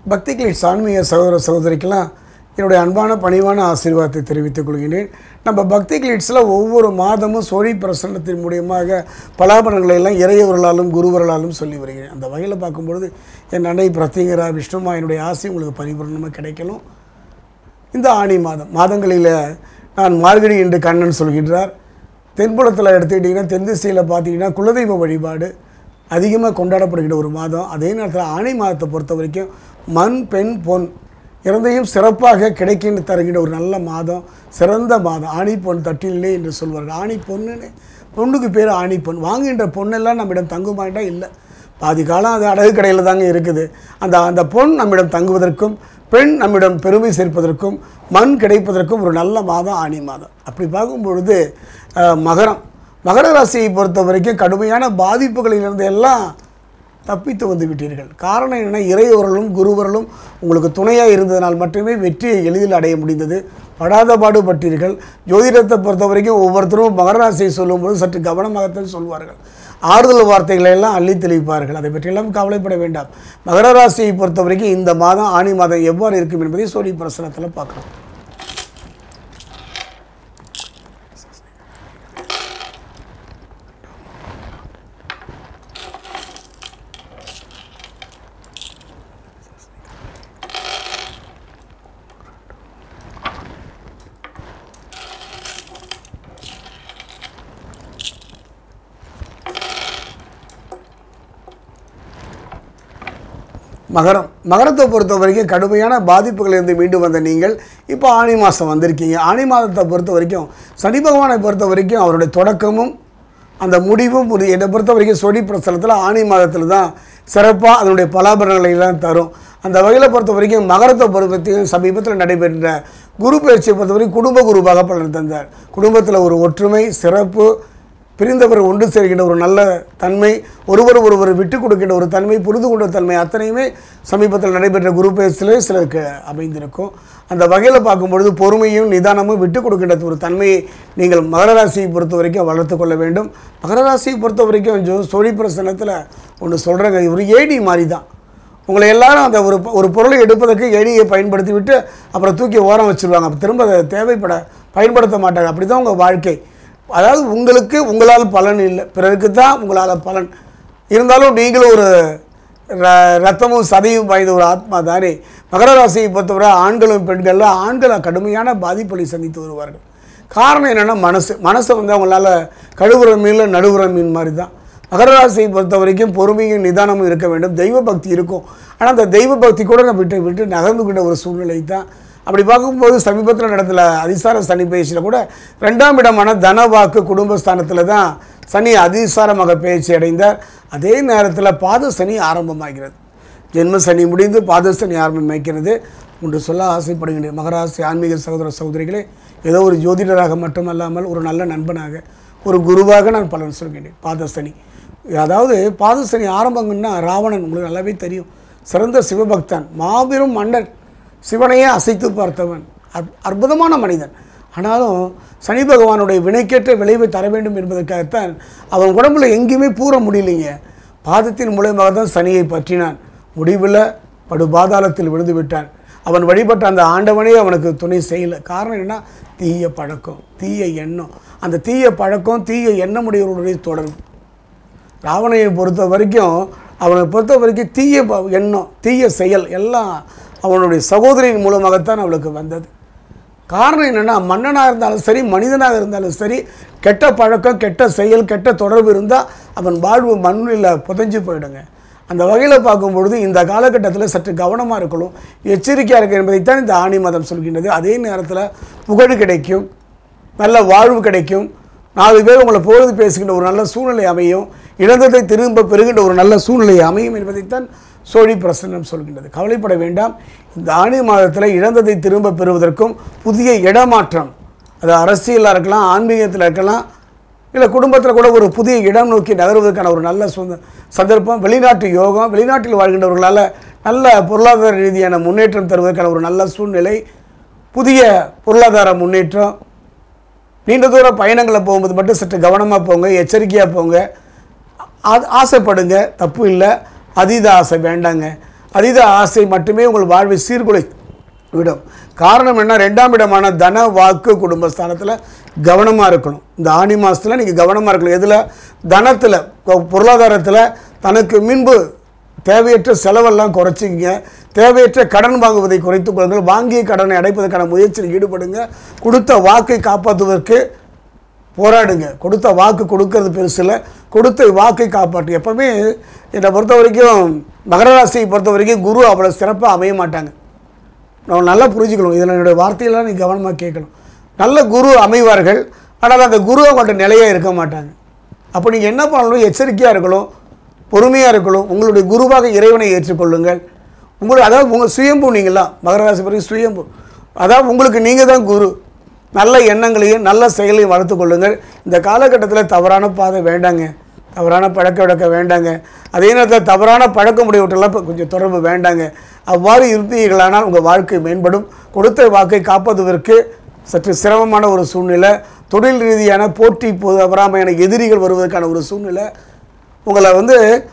பக்தி கிளீட்ஸ் ஆன்மீக சகோதர சகோதரிக்கெல்லாம் என்னுடைய அன்பான பணிவான ஆசீர்வாதத்தை தெரிவித்துக் கொள்கிறேன் நம்ம பக்தி கிளீட்ஸில் ஒவ்வொரு மாதமும் சோழி பிரசன்னத்தின் மூலியமாக பலாபலங்களை எல்லாம் இறையவர்களாலும் குருவர்களாலும் சொல்லி வருகிறேன் அந்த வகையில் பார்க்கும்பொழுது என் அன்னை பிரத்திங்கரா விஷ்ணுமா என்னுடைய ஆசை உங்களுக்கு பரிபூர்ணமாக கிடைக்கணும் இந்த ஆணி மாதம் மாதங்களில் நான் மார்கழி என்று கண்ணன் சொல்கின்றார் தென்புலத்தில் எடுத்துக்கிட்டிங்கன்னா தென் திசையில் பார்த்தீங்கன்னா குலதெய்வ வழிபாடு அதிகமாக கொண்டாடப்படுகிற ஒரு மாதம் அதே நேரத்தில் ஆணி மாதத்தை பொறுத்த வரைக்கும் மண் பெண் பொன் இரண்டையும் சிறப்பாக கிடைக்கின்ற தருகின்ற ஒரு நல்ல மாதம் சிறந்த மாதம் ஆணி பொன் தட்டிலே என்று சொல்வார்கள் ஆணி பொண்ணுன்னு பொண்ணுக்கு பேர் ஆணி பொன் வாங்குகின்ற பொண்ணெல்லாம் நம்மிடம் தங்குமாட்டா இல்லை பாதி காலம் அது அடகு கடையில் தாங்க இருக்குது அந்த அந்த பொன் நம்மிடம் தங்குவதற்கும் பெண் நம்மிடம் பெருமை சேர்ப்பதற்கும் மண் கிடைப்பதற்கும் ஒரு நல்ல மாதம் ஆணி மாதம் அப்படி பார்க்கும் பொழுது அஹ், மகரம் மகர ராசியை பொறுத்த வரைக்கும் கடுமையான பாதிப்புகளிலிருந்து எல்லாம் தப்பித்து வந்து விட்டீர்கள் காரணம் என்னென்னா இறையவர்களும் குருவர்களும் உங்களுக்கு துணையாக இருந்ததனால் மட்டுமே வெற்றியை எளிதில் அடைய முடிந்தது படாத பாடுபட்டீர்கள் ஜோதிடத்தை பொறுத்த வரைக்கும் ஒவ்வொருத்தரும் மகர ராசியை சொல்லும்போது சற்று கவனமாகத்தான் சொல்வார்கள் ஆறுதல் வார்த்தைகளை எல்லாம் அள்ளி தெளிப்பார்கள் அதை பற்றியெல்லாம் கவலைப்பட வேண்டாம் மகர ராசியை பொறுத்த வரைக்கும் இந்த மாதம் ஆணி மாதம் எவ்வாறு இருக்கும் என்பதை சோழி பிரசனத்தில் பார்க்கலாம் மகரம் மகரத்தை பொறுத்த வரைக்கும் கடுமையான பாதிப்புகளிலிருந்து மீண்டு வந்த நீங்கள் இப்போ ஆணி மாதம் வந்திருக்கீங்க ஆணி மாதத்தை பொறுத்த வரைக்கும் சனி பகவானை பொறுத்த வரைக்கும் அவருடைய தொடக்கமும் அந்த முடிவும் ஒரு என்னை பொறுத்த வரைக்கும் சொடி பிரசலத்தில் ஆணி மாதத்தில் தான் சிறப்பாக அதனுடைய பலாபலங்களை எல்லாம் தரும் அந்த வகையில் பொறுத்த வரைக்கும் மகரத்தை பொறுத்த வரைக்கும் சமீபத்தில் நடைபெற்ற குரு பயிற்சியை பொறுத்த வரைக்கும் குடும்ப குருவாக பலன் தந்தார் குடும்பத்தில் ஒரு ஒற்றுமை சிறப்பு பிரிந்தவர் ஒன்று சேர்கின்ற ஒரு நல்ல தன்மை ஒருவர் ஒருவர் விட்டு கொடுக்கின்ற ஒரு தன்மை புரிந்து கொண்ட தன்மை அத்தனையுமே சமீபத்தில் நடைபெற்ற குரு பேச்சிலே சிலருக்கு அமைந்திருக்கும் அந்த வகையில் பார்க்கும்பொழுது பொறுமையும் நிதானமும் விட்டு கொடுக்கின்ற ஒரு தன்மையை நீங்கள் மகர ராசியை பொறுத்த வரைக்கும் வளர்த்து கொள்ள வேண்டும் மகர ராசியை பொறுத்த வரைக்கும் ஜோ சோழி பிரசனத்தில் ஒன்று சொல்கிறேங்க ஒரு ஏடி மாதிரி தான் உங்களை எல்லாரும் அந்த ஒரு ஒரு பொருளை எடுப்பதற்கு எணியை பயன்படுத்தி விட்டு அப்புறம் தூக்கி ஓரம் வச்சுருவாங்க அப்போ திரும்ப அதை தேவைப்பட பயன்படுத்த மாட்டாங்க அப்படி தான் உங்கள் வாழ்க்கை அதாவது உங்களுக்கு உங்களால் பலன் இல்லை பிறருக்கு தான் உங்களால் பலன் இருந்தாலும் நீங்களும் ஒரு ர- ரத்தமும் சதையும் வாய்ந்த ஒரு ஆத்மா தானே மகர ராசியை பொறுத்தவரை ஆண்களும் பெண்களும் ஆண்கள் கடுமையான பாதிப்புகளை சந்தித்து வருவார்கள் காரணம் என்னென்னா மனசு மனசை வந்து அவங்களால கழுவுற மீனில் நடுவுற மீன் மாதிரி தான் மகர ராசியை பொறுத்த வரைக்கும் பொறுமையும் நிதானமும் இருக்க வேண்டும் தெய்வ பக்தி இருக்கும் ஆனால் அந்த தெய்வ பக்தி கூட நம்ம விட்டு விட்டு நகர்ந்து கொண்ட ஒரு சூழ்நிலை தான் அப்படி பார்க்கும்போது சமீபத்தில் நடந்த அதிசார சனி பயிற்சியில் கூட ரெண்டாம் இடமான தனவாக்கு குடும்பஸ்தானத்தில் தான் சனி அதிசாரமாக பயிற்சி அடைந்தார் அதே நேரத்தில் பாத சனி ஆரம்பமாகிறது ஜென்ம சனி முடிந்து பாத சனி ஆரம்பமாக்கிறது ஒன்று சொல்ல ஆசைப்படுகின்றேன் மகராசி ஆன்மீக சகோதர சகோதரிகளே ஏதோ ஒரு ஜோதிடராக மட்டுமல்லாமல் ஒரு நல்ல நண்பனாக ஒரு குருவாக நான் பலன் சொல்கின்றேன் பாதசனி அதாவது பாதசனி ஆரம்பங்கன்னா ராவணன் உங்களுக்கு நல்லாவே தெரியும் சிறந்த சிவபக்தன் மாபெரும் மன்னன் சிவனையே அசைத்து பார்த்தவன் அற்- அற்புதமான மனிதன் ஆனாலும் சனி பகவானுடைய வினைக்கேற்ற விளைவை தர வேண்டும் என்பதற்காகத்தான் அவன் உடம்புல எங்கேயுமே பூர முடியலைங்க பாதத்தின் மூலயமாக தான் சனியை பற்றினான் முடிவில் படு பாதாளத்தில் விழுந்து விட்டான் அவன் வழிபட்ட அந்த ஆண்டவனே அவனுக்கு துணை செய்யலை காரணம் என்னன்னா தீய பழக்கம் தீய எண்ணம் அந்த தீய பழக்கம் தீய எண்ணமுடையவர்களுடைய தொடர்பு ராவணையை பொறுத்த வரைக்கும் அவனை பொறுத்த வரைக்கும் தீய ப- எண்ணம் தீய செயல் எல்லாம் அவனுடைய சகோதரியின் மூலமாகத்தான் அவளுக்கு வந்தது காரணம் என்னென்னா மன்னனாக இருந்தாலும் சரி மனிதனாக இருந்தாலும் சரி கெட்ட பழக்கம் கெட்ட செயல் கெட்ட தொடர்பு இருந்தால் அவன் வாழ்வு மண்ணில் புதைஞ்சு போயிடுங்க அந்த வகையில் பார்க்கும்பொழுது இந்த காலகட்டத்தில் சற்று கவனமாக இருக்கணும் எச்சரிக்கையாக இருக்க என்பதைத்தான் இந்த ஆணி மதம் சொல்கின்றது அதே நேரத்தில் புகழ் கிடைக்கும் நல்ல வாழ்வு கிடைக்கும் நாலு பேர் உங்களை பொழுது பேசுகின்ற ஒரு நல்ல சூழ்நிலை அமையும் இழந்ததை திரும்ப பெறுகின்ற ஒரு நல்ல சூழ்நிலை அமையும் என்பதைத்தான் சோழி பிரசன்னம் சொல்கின்றது கவலைப்பட வேண்டாம் இந்த ஆணி மாதத்தில் இழந்ததை திரும்ப பெறுவதற்கும் புதிய இடமாற்றம் அது அரசியலாக இருக்கலாம் ஆன்மீகத்தில் இருக்கலாம் இல்லை குடும்பத்தில் கூட ஒரு புதிய இடம் நோக்கி நகர்வதற்கான ஒரு நல்ல சொந்த சந்தர்ப்பம் வெளிநாட்டு யோகம் வெளிநாட்டில் வாழ்கின்றவர்களால் நல்ல பொருளாதார ரீதியான முன்னேற்றம் தருவதற்கான ஒரு நல்ல சூழ்நிலை புதிய பொருளாதார முன்னேற்றம் நீண்ட தூர பயணங்களில் போகும்போது மட்டும் சற்று கவனமாக போங்க எச்சரிக்கையாக போங்க அது ஆசைப்படுங்க தப்பு இல்லை அதீத ஆசை வேண்டாங்க அதீத ஆசை மட்டுமே உங்கள் வாழ்வை சீர்குலை விடும் காரணம் என்ன ரெண்டாம் இடமான தன வாக்கு குடும்பஸ்தானத்தில் கவனமாக இருக்கணும் இந்த ஆணி மாதத்தில் நீங்கள் கவனமாக இருக்கணும் எதில் தனத்தில் பொருளாதாரத்தில் தனக்கு முன்பு தேவையற்ற செலவெல்லாம் குறைச்சிங்க தேவையற்ற கடன் வாங்குவதை குறைத்துக் கொள்ளுங்கள் வாங்கிய கடனை அடைப்பதற்கான முயற்சியில் ஈடுபடுங்க கொடுத்த வாக்கை காப்பாற்றுவதற்கு போராடுங்க கொடுத்த வாக்கு கொடுக்கறது பெருசு இல்லை கொடுத்த வாக்கை காப்பாற்று எப்பவுமே என்னை பொறுத்த வரைக்கும் மகர ராசியை பொறுத்த வரைக்கும் குரு அவ்வளோ சிறப்பாக அமைய மாட்டாங்க நம்ம நல்லா புரிஞ்சுக்கணும் இதில் என்னுடைய வார்த்தையெல்லாம் நீ கவனமாக கேட்கணும் நல்ல குரு அமைவார்கள் ஆனால் அந்த குரு அவங்கள்ட்ட நிலையாக இருக்க மாட்டாங்க அப்போ நீங்கள் என்ன பண்ணணும் எச்சரிக்கையாக இருக்கணும் பொறுமையாக இருக்கணும் உங்களுடைய குருவாக இறைவனை ஏற்றுக்கொள்ளுங்கள் உங்களுக்கு அதாவது உங்கள் சுயம்பு நீங்களா மகர ராசி பிறகு சுயம்பு அதாவது உங்களுக்கு நீங்கள் தான் குரு நல்ல எண்ணங்களையும் நல்ல செயலையும் வளர்த்து கொள்ளுங்கள் இந்த காலகட்டத்தில் தவறான பாதை வேண்டாங்க தவறான பழக்க வழக்க வேண்டாங்க அதே நேரத்தில் தவறான பழக்க முடியவற்றெல்லாம் இப்போ கொஞ்சம் தொடர்பு வேண்டாங்க அவ்வாறு இருந்தீர்களானால் உங்கள் வாழ்க்கை மேம்படும் கொடுத்த வாக்கை காப்பதற்கு சற்று சிரமமான ஒரு சூழ்நிலை தொழில் ரீதியான போட்டி பொறாமையான எதிரிகள் வருவதற்கான ஒரு சூழ்நிலை உங்களை வந்து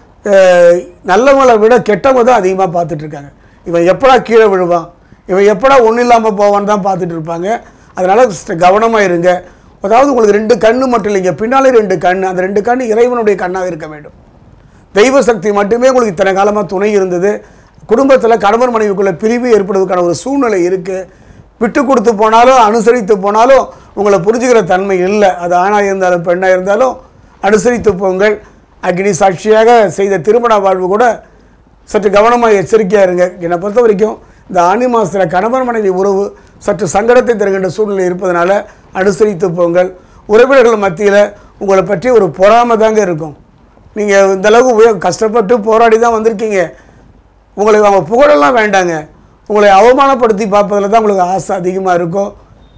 அஹ், நல்லவங்களை விட கெட்டவங்க தான் அதிகமாக பார்த்துட்டு இருக்காங்க இவன் எப்படா கீழே விழுவான் இவன் எப்படா ஒன்றும் இல்லாமல் போவான்னு தான் பார்த்துட்டு இருப்பாங்க அதனால் கவனமாக இருங்க அதாவது உங்களுக்கு ரெண்டு கண்ணு மட்டும் இல்லைங்க பின்னாலே ரெண்டு கண் அந்த ரெண்டு கண் இறைவனுடைய கண்ணாக இருக்க வேண்டும் தெய்வ சக்தி மட்டுமே உங்களுக்கு இத்தனை காலமாக துணை இருந்தது குடும்பத்தில் கணவன் மனைவிக்குள்ள பிரிவு ஏற்படுவதற்கான ஒரு சூழ்நிலை இருக்குது விட்டு கொடுத்து போனாலும் அனுசரித்து போனாலும் உங்களை புரிஞ்சுக்கிற தன்மை இல்லை அது ஆணாக இருந்தாலும் பெண்ணாக இருந்தாலும் அனுசரித்து போங்கள் அக்னி சாட்சியாக செய்த திருமண வாழ்வு கூட சற்று கவனமாக எச்சரிக்கையாக இருங்க என்னை பொறுத்த வரைக்கும் இந்த ஆணி மாதத்தில் கணவன் மனைவி உறவு சற்று சங்கடத்தை தருகின்ற சூழ்நிலை இருப்பதனால அனுசரித்து போங்கள் உறவினர்கள் மத்தியில் உங்களை பற்றி ஒரு பொறாமை தாங்க இருக்கும் நீங்கள் இந்த அளவுக்கு உய கஷ்டப்பட்டு போராடி தான் வந்திருக்கீங்க உங்களை அவங்க புகழெல்லாம் வேண்டாங்க உங்களை அவமானப்படுத்தி பார்ப்பதில் தான் உங்களுக்கு ஆசை அதிகமாக இருக்கும்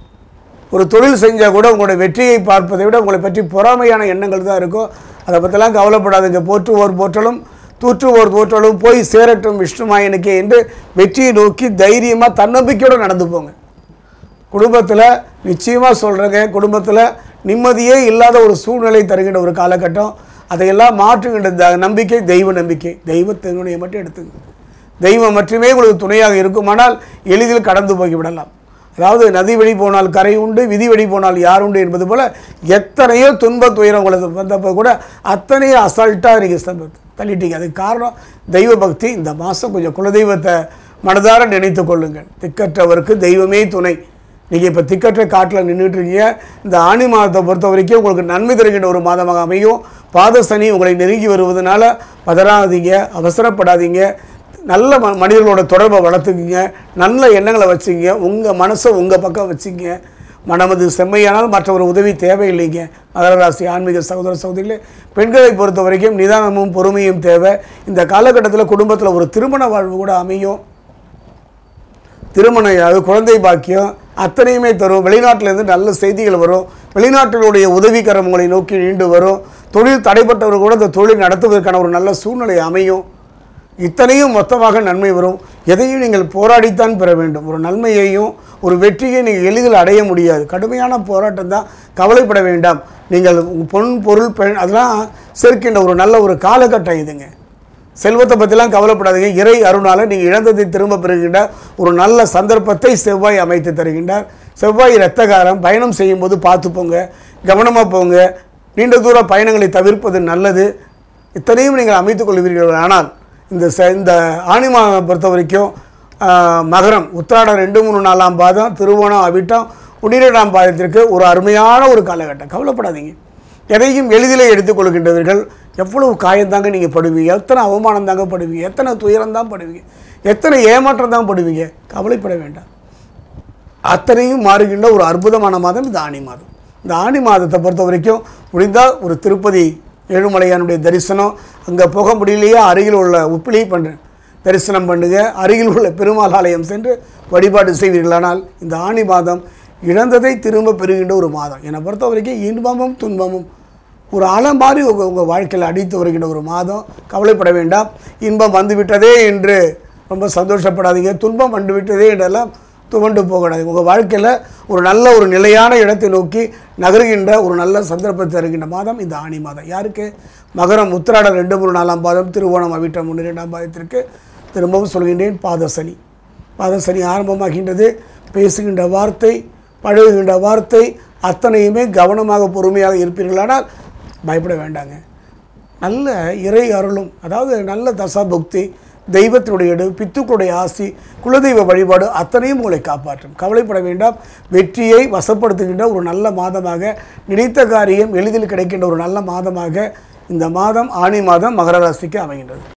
ஒரு தொழில் செஞ்சால் கூட உங்களோட வெற்றியை பார்ப்பதை விட உங்களை பற்றி பொறாமையான எண்ணங்கள் தான் இருக்கும் அதை பற்றிலாம் கவலைப்படாதுங்க போற்றுவோர் போற்றலும் தூற்றுவோர் தோற்றலும் போய் சேரட்டும் விஷ்ணுமாயனுக்கே என்று வெற்றியை நோக்கி தைரியமாக தன்னம்பிக்கையோடு நடந்து போங்க குடும்பத்தில் நிச்சயமாக சொல்கிறேங்க குடும்பத்தில் நிம்மதியே இல்லாத ஒரு சூழ்நிலை தருகின்ற ஒரு காலகட்டம் அதையெல்லாம் மாற்றுகின்ற த நம்பிக்கை தெய்வ நம்பிக்கை தெய்வ துணையை மட்டும் எடுத்துங்க தெய்வம் மட்டுமே உங்களுக்கு துணையாக இருக்குமானால் எளிதில் கடந்து போய் விடலாம் அதாவது நதி வழி போனால் கரை உண்டு விதி வழி போனால் யார் உண்டு என்பது போல் எத்தனையோ துன்ப துயரம் உங்களுக்கு வந்தப்போ கூட அத்தனையும் அசால்ட்டாக நீங்கள் சம்ப- தள்ளிட்டீங்க அதுக்கு காரணம் தெய்வ பக்தி இந்த மாதம் கொஞ்சம் குலதெய்வத்தை மனதார நினைத்து கொள்ளுங்கள் திக்கற்றவருக்கு தெய்வமே துணை நீங்கள் இப்போ திக்கற்ற காட்டில் நின்றுட்டு இருக்கீங்க இந்த ஆணி மாதத்தை பொறுத்த வரைக்கும் உங்களுக்கு நன்மை தருகின்ற ஒரு மாதமாக அமையும் பாத சனி உங்களை நெருங்கி வருவதனால பதறாதீங்க அவசரப்படாதீங்க நல்ல ம மனிதர்களோட தொடர்பை வளர்த்துக்குங்க நல்ல எண்ணங்களை வச்சுங்க உங்கள் மனசை உங்கள் பக்கம் வச்சுங்க மனமது செம்மையானால் மற்றவர் உதவி தேவையில்லைங்க மகர ராசி ஆன்மீக சகோதர சகோதரிகளே பெண்களை பொறுத்த வரைக்கும் நிதானமும் பொறுமையும் தேவை இந்த காலகட்டத்தில் குடும்பத்தில் ஒரு திருமண வாழ்வு கூட அமையும் திருமணம் அது குழந்தை பாக்கியம் அத்தனையுமே தரும் வெளிநாட்டிலேருந்து நல்ல செய்திகள் வரும் வெளிநாட்டினுடைய உதவிக்கரம் உங்களை நோக்கி நீண்டு வரும் தொழில் தடைப்பட்டவர் கூட இந்த தொழில் நடத்துவதற்கான ஒரு நல்ல சூழ்நிலை அமையும் இத்தனையும் மொத்தமாக நன்மை வரும் எதையும் நீங்கள் போராடித்தான் பெற வேண்டும் ஒரு நன்மையையும் ஒரு வெற்றியை நீங்கள் எளிதில் அடைய முடியாது கடுமையான போராட்டம் தான் கவலைப்பட வேண்டாம் நீங்கள் உங்க பொன் பொருள் பெண் அதெல்லாம் சேர்க்கின்ற ஒரு நல்ல ஒரு காலகட்டம் இதுங்க செல்வத்தை பற்றிலாம் கவலைப்படாதீங்க இறை அருணால நீங்கள் இழந்ததை திரும்ப பெறுகின்ற ஒரு நல்ல சந்தர்ப்பத்தை செவ்வாய் அமைத்து தருகின்றார் செவ்வாய் இரத்தகாரம் பயணம் செய்யும்போது பார்த்து போங்க கவனமாக போங்க நீண்ட தூர பயணங்களை தவிர்ப்பது நல்லது இத்தனையும் நீங்கள் அமைத்துக் கொள்வீர்கள் ஆனால் இந்த ச இந்த ஆணி மாதம் பொறுத்த வரைக்கும் ஆஹ், மகரம் உத்திராடம் ரெண்டு மூணு நாலாம் பாதம் திருவோணம் அவிட்டம் உன்னிரெண்டாம் பாதத்திற்கு ஒரு அருமையான ஒரு காலகட்டம் கவலைப்படாதீங்க எதையும் எளிதிலே எடுத்துக்கொள்கின்றவர்கள் எவ்வளவு காயந்தாங்க நீங்கள் படுவீங்க எத்தனை அவமானம் தாங்க படுவீங்க எத்தனை துயரம் தான் படுவீங்க எத்தனை ஏமாற்றம் தான் படுவீங்க கவலைப்பட வேண்டாம் அத்தனையும் மாறுகின்ற ஒரு அற்புதமான மாதம் இந்த ஆணி மாதம் இந்த ஆணி மாதத்தை பொறுத்த வரைக்கும் முடிந்தால் ஒரு திருப்பதி ஏழுமலையானுடைய தரிசனம் அங்கே போக முடியலையா அருகில் உள்ள உப்பிலி பண்ணு தரிசனம் பண்ணுங்க அருகில் உள்ள பெருமாள் ஆலயம் சென்று வழிபாடு செய்வீர்களானால் இந்த ஆணி மாதம் இழந்ததை திரும்ப பெறுகின்ற ஒரு மாதம் என்னை பொறுத்த வரைக்கும் இன்பமும் துன்பமும் ஒரு அலை மாதிரி உங்கள் உங்கள் வாழ்க்கையில் அடித்து வருகின்ற ஒரு மாதம் கவலைப்பட வேண்டாம் இன்பம் வந்துவிட்டதே என்று ரொம்ப சந்தோஷப்படாதீங்க துன்பம் வந்துவிட்டதே என்றெல்லாம் துவண்டு போகக்கூடாது உங்கள் வாழ்க்கையில் ஒரு நல்ல ஒரு நிலையான இடத்தை நோக்கி நகருகின்ற ஒரு நல்ல சந்தர்ப்பத்தை தருகின்ற மாதம் இந்த ஆணி மாதம் யாருக்கு மகரம் உத்திராடம் ரெண்டு மூணு நாலாம் பாதம் திருவோணம் அவிட்டம் ஒன்று ரெண்டாம் பாதத்திற்கு திரும்பவும் சொல்கின்றேன் பாதசனி பாதசனி ஆரம்பமாகின்றது பேசுகின்ற வார்த்தை பழகுகின்ற வார்த்தை அத்தனையுமே கவனமாக பொறுமையாக இருப்பீர்களானால் பயப்பட வேண்டாங்க நல்ல இறை அருளும் அதாவது நல்ல தசாபுக்தி தெய்வத்தினுடைய எடு பித்துக்களுடைய ஆசி குலதெய்வ வழிபாடு அத்தனையும் உங்களை காப்பாற்றும் கவலைப்பட வேண்டாம் வெற்றியை வசப்படுத்துகின்ற ஒரு நல்ல மாதமாக நினைத்த காரியம் எளிதில் கிடைக்கின்ற ஒரு நல்ல மாதமாக இந்த மாதம் ஆணி மாதம் மகர ராசிக்கு அமைகின்றது